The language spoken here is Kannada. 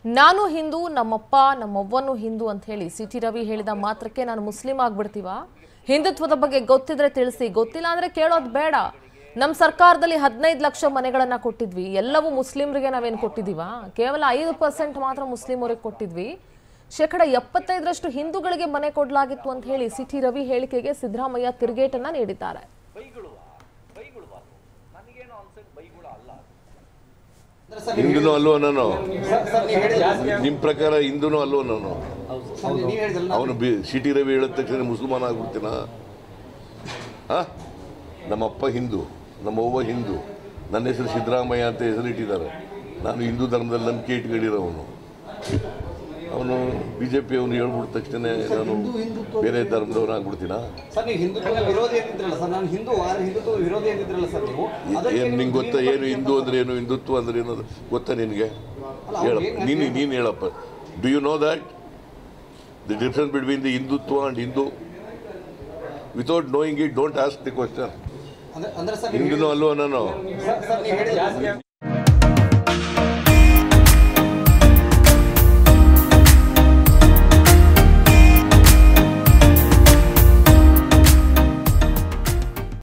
ನಾನು ಹಿಂದೂ ನಮ್ಮಪ್ಪ ನಮ್ಮವ್ವನು ಹಿಂದೂ ಅಂತ ಹೇಳಿ ಸಿ ಟಿ ರವಿ ಹೇಳಿದ ಮಾತ್ರಕ್ಕೆ ನಾನು ಮುಸ್ಲಿಂ ಆಗ್ಬಿಡ್ತೀವ ಹಿಂದುತ್ವದ ಬಗ್ಗೆ ಗೊತ್ತಿದ್ರೆ ತಿಳಿಸಿ ಗೊತ್ತಿಲ್ಲ ಅಂದ್ರೆ ಕೇಳೋದು ಬೇಡ ನಮ್ಮ ಸರ್ಕಾರದಲ್ಲಿ ಹದಿನೈದು ಲಕ್ಷ ಮನೆಗಳನ್ನ ಕೊಟ್ಟಿದ್ವಿ ಎಲ್ಲವೂ ಮುಸ್ಲಿಮ್ರಿಗೆ ನಾವೇನು ಕೊಟ್ಟಿದೀವ ಕೇವಲ ಐದು ಪರ್ಸೆಂಟ್ ಮಾತ್ರ ಮುಸ್ಲಿಮರಿಗೆ ಕೊಟ್ಟಿದ್ವಿ ಶೇಕಡ ಎಪ್ಪತ್ತೈದರಷ್ಟು ಹಿಂದೂಗಳಿಗೆ ಮನೆ ಕೊಡಲಾಗಿತ್ತು ಅಂತ ಹೇಳಿ ಸಿ ಟಿ ರವಿ ಹೇಳಿಕೆಗೆ ಸಿದ್ದರಾಮಯ್ಯ ತಿರುಗೇಟನ್ನ ನೀಡಿದ್ದಾರೆ ಬೈಗುಳುವ ಬೈಗುಳುವ ನನಗೇನು ಅನ್ಸಕ್ಕೆ ಬೈಗುಳ ಅಲ್ಲ ಹಿಂದೂನು ಅಲ್ವೋ ನಾನು ಸರ್ ನೀವು ಹೇಳಿದ್ರಲ್ಲ ನಿಮ್ಮ ಪ್ರಕಾರ ಹಿಂದೂನು ಅಲ್ವೋ ನಾನು ಸರ್ ನೀವು ಹೇಳಿದ್ರಲ್ಲ ಅವನು ಬಿ ಸಿ ಟಿ ರವಿ ಹೇಳಿದ ತಕ್ಷಣ ಮುಸಲ್ಮಾನ ಆಗ್ಬಿಡ್ತೀನ ಆ ನಮ್ಮಪ್ಪ ಹಿಂದೂ ನಮ್ಮವ್ವ ಹಿಂದೂ ನನ್ನ ಹೆಸರು ಸಿದ್ದರಾಮಯ್ಯ ಅಂತ ಹೆಸರಿಟ್ಟಿದ್ದಾರೆ ನಾನು ಹಿಂದೂ ಧರ್ಮದಲ್ಲಿ ನಂಬಿಕೆ ಇಟ್ಕೊಂಡಿರೋವನು ಅವನು ಬಿ ಜೆ ಪಿ ಅವನು ಹೇಳ್ಬಿಟ್ಟ ತಕ್ಷಣ ನಾನು ಬೇರೆ ಧರ್ಮದವನು ಆಗ್ಬಿಡ್ತೀನ ಸರ್ ನೀವು ಹಿಂದುತ್ವದ ವಿರೋಧಿ ಅಂದಿದ್ರಲ್ಲ ಸರ್ ನಾನು ಹಿಂದೂ ಆದ್ರೆ ಹಿಂದುತ್ವ ವಿರೋಧಿ ಅಂದಿದ್ರಲ್ಲ ಸರ್ ನೀವು ಅದಕ್ಕೆ ಏನು ನೀವು ನಿಂಗೆ ಗೊತ್ತಾ ಏನು ಹಿಂದೂ ಅಂದ್ರೆ ಏನು ಹಿಂದುತ್ವ ಅಂದ್ರೆ ಏನು ಗೊತ್ತಾ ನಿನಗೆ ಹೇಳಪ್ಪ ನೀನು ನೀನು ಹೇಳಪ್ಪ do you know that the difference between the Hindutva and Hindu without knowing it don't ask the question ಅಂದ್ರೆ ಅಂದ್ರೆ ಸರ್ ನೀವು ಹಿಂದೂನು ಅಲ್ವೋ ನಾನು ಹೇಳಿದ್ರಲ್ಲ- ಸರ್ ನೀವು ಹೇಳಿದ್ರಲ್ಲ